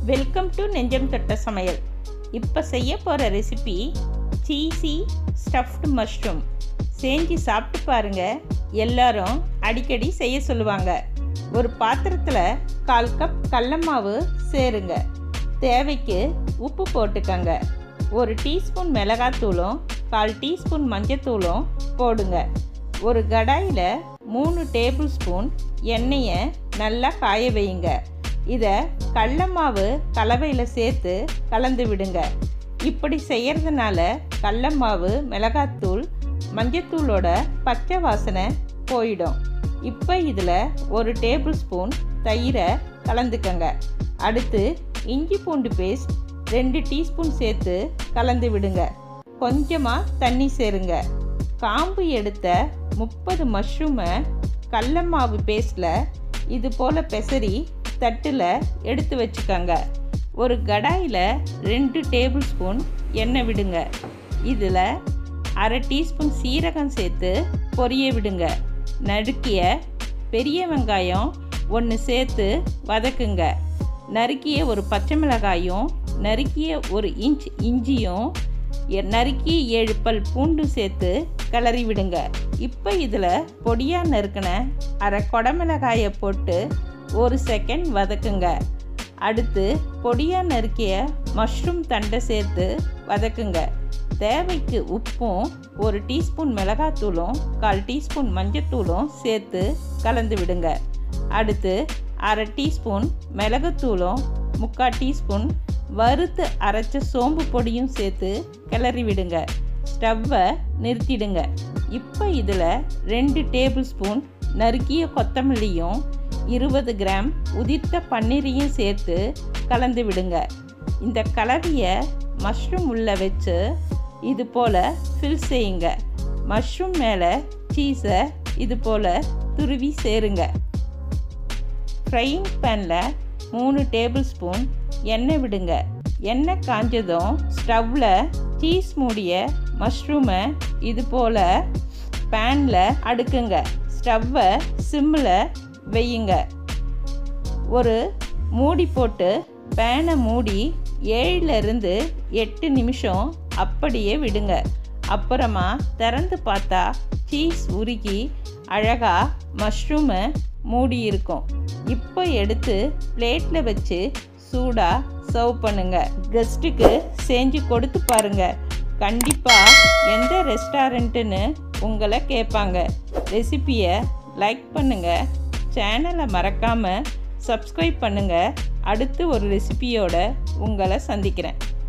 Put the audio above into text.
welcome to நெஞ்சம் தொட்ட சமையல் இப்போ செய்ய போகிற ரெசிபி சீசி ஸ்டஃப்டு மஷ்ரூம் செஞ்சு சாப்பிட்டு பாருங்க எல்லாரும் அடிக்கடி செய்ய சொல்லுவாங்க ஒரு பாத்திரத்தில் கால் கப் கடல மாவு சேருங்க தேவைக்கு உப்பு போட்டுக்கங்க ஒரு டீஸ்பூன் மிளகாத்தூளும் கால் டீஸ்பூன் மஞ்சத்தூளும் போடுங்க ஒரு கடாயில் மூணு டேபிள் ஸ்பூன் எண்ணெயை நல்லா காய வையுங்க இதை கடல மாவு கலவையில் சேர்த்து கலந்து விடுங்க இப்படி செய்கிறதுனால கடல மாவு மிளகாத்தூள் மஞ்சத்தூளோட பச்சை வாசனை போயிடும் இப்போ இதில் ஒரு டேபிள் ஸ்பூன் தயிரை கலந்துக்கங்க அடுத்து இஞ்சி பூண்டு பேஸ்ட் ரெண்டு டீஸ்பூன் சேர்த்து கலந்து விடுங்க கொஞ்சமாக தண்ணி சேருங்க காம்பு எடுத்த முப்பது மஷ்ரூமை கடல மாவு பேஸ்டில் இது போல் பெசரி தட்டில் எடுத்து வச்சுக்கோங்க ஒரு கடாயில் ரெண்டு டேபிள் ஸ்பூன் எண்ணெய் விடுங்க இதில் அரை டீஸ்பூன் சீரகம் சேர்த்து பொரிய விடுங்க நறுக்கிய பெரிய வெங்காயம் ஒன்று சேர்த்து வதக்குங்க நறுக்கிய ஒரு பச்சை மிளகாயும் நறுக்கிய ஒரு இன்ச் இஞ்சியும் எ- நறுக்கிய ஏழு பல் பூண்டு சேர்த்து கிளறி விடுங்க இப்போ இதில் பொடியாக நறுக்கின அரை கொடமிளகாயை போட்டு ஒரு செகண்ட் வதக்குங்க அடுத்து பொடியாக நறுக்கிய மஷ்ரூம் தண்டை சேர்த்து வதக்குங்க தேவைக்கு உப்பும் ஒரு டீஸ்பூன் மிளகாத்தூளும் கால் டீஸ்பூன் மஞ்சத்தூளும் சேர்த்து கலந்து விடுங்க அடுத்து அரை டீஸ்பூன் மிளகுத்தூளும் முக்கால் டீஸ்பூன் வறுத்து அரைச்ச சோம்பு பொடியும் சேர்த்து கிளறி விடுங்க ஸ்டவ்வை நிறுத்திடுங்க இப்போ இதில் ரெண்டு டேபிள் ஸ்பூன் நறுக்கிய கொத்தமல்லியும் இருபது கிராம் உதிர்த்த பன்னீரையும் சேர்த்து கலந்து விடுங்க இந்த கலவையை மஷ்ரூம் உள்ள வச்சு இது போல் ஃபில் செய்யுங்க மஷ்ரூம் மேலே சீஸை இது போல் துருவி சேருங்க ஃப்ரையிங் பேனில் மூணு டேபிள் ஸ்பூன் எண்ணெய் விடுங்க எண்ணெய் காஞ்சதும் ஸ்டவ்வில் சீஸ் மூடிய மஷ்ரூமை இது போல் பேனில் அடுக்குங்க ஸ்டவ்வை சிம்மில் வையுங்க ஒரு மூடி போட்டு பேனை மூடி ஏழுலேருந்து எட்டு நிமிஷம் அப்படியே விடுங்க அப்புறமா திறந்து பார்த்தா சீஸ் உருகி அழகாக மஷ்ரூமை மூடி இருக்கும் இப்போ எடுத்து பிளேட்டில் வச்சு சூடாக சர்வ் பண்ணுங்க கெஸ்ட்டுக்கு செஞ்சு கொடுத்து பாருங்க கண்டிப்பாக எந்த ரெஸ்டாரண்ட்டுன்னு உங்களை கேட்பாங்க ரெசிப்பியை லைக் பண்ணுங்கள் சேனலை மறக்காமல் சப்ஸ்கிரைப் பண்ணுங்கள் அடுத்து ஒரு ரெசிபியோட உங்களை சந்திக்கிறேன்